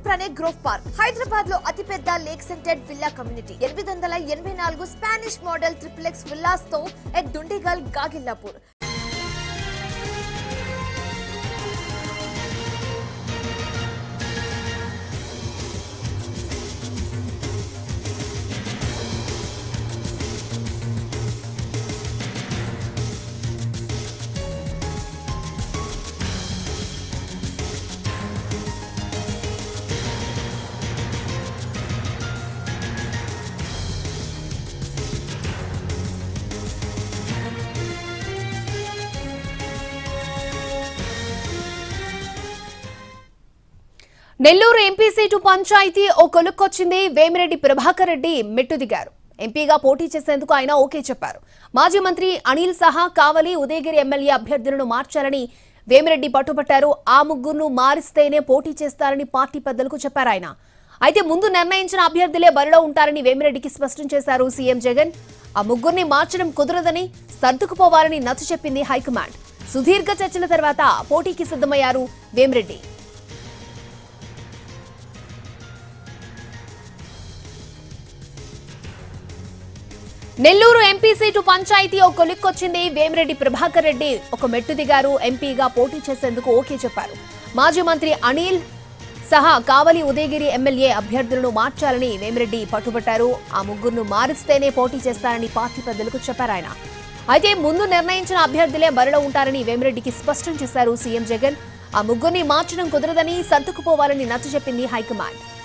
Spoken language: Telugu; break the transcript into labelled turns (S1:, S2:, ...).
S1: పక్కనే గ్రోవ్ పార్క్ హైదరాబాద్ లో అతిపెద్ద లేక్ సెంటెడ్ విల్లా కమ్యూనిటీ ఎనిమిది వందల ఎనభై నాలుగు స్పానిష్ మోడల్ ట్రిప్లెక్స్ విల్లాస్ తో at Dundigal Gagillapur
S2: Nellore MP seat పంచాయతీ ఓ కొలుక్కొచ్చింది వేమిరెడ్డి ప్రభాకర్ రెడ్డి మెట్టు దిగారు ఎంపీగా పోటీ చేసేందుకు ఆయన ఓకే చెప్పారు మాజీ మంత్రి అనిల్ సహా కావలి ఉదయగిరి ఎమ్మెల్యే అభ్యర్థులను మార్చాలని వేమిరెడ్డి పట్టుబట్టారు ఆ ముగ్గురును మారిస్తేనే పోటీ చేస్తారని పార్టీ పెద్దలకు చెప్పారు ఆయన అయితే ముందు నిర్ణయించిన అభ్యర్థులే బరిలో ఉంటారని వేమిరెడ్డికి స్పష్టం చేశారు సీఎం జగన్ ఆ ముగ్గురిని మార్చడం కుదరదని సర్దుకుపోవాలని నచ్చ చెప్పింది హైకమాండ్ సుదీర్ఘ చర్చల తర్వాత పోటీకి సిద్ధమయ్యారు వేమిరెడ్డి నెల్లూరు ఎంపీ సీటు పంచాయతీ ఒక కొలిక్కొచ్చింది వేమిరెడ్డి ప్రభాకర్ రెడ్డి ఒక మెట్టు దిగారు ఎంపీగా పోటీ చేసేందుకు ఓకే చెప్పారు మాజీ మంత్రి అనిల్ సహా కావలి ఉదయగిరి ఎమ్మెల్యే అభ్యర్థులను మార్చాలని వేమిరెడ్డి పట్టుబట్టారు ఆ ముగ్గురును మారిస్తేనే పోటీ చేస్తారని పార్టీ పెద్దలకు చెప్పారు ఆయన అయితే ముందు నిర్ణయించిన అభ్యర్థులే బరిలో ఉంటారని వేమిరెడ్డికి స్పష్టం చేశారు సీఎం జగన్ ఆ ముగ్గురిని మార్చడం కుదరదని సర్దుకుపోవాలని నచ్చ చెప్పింది హైకమాండ్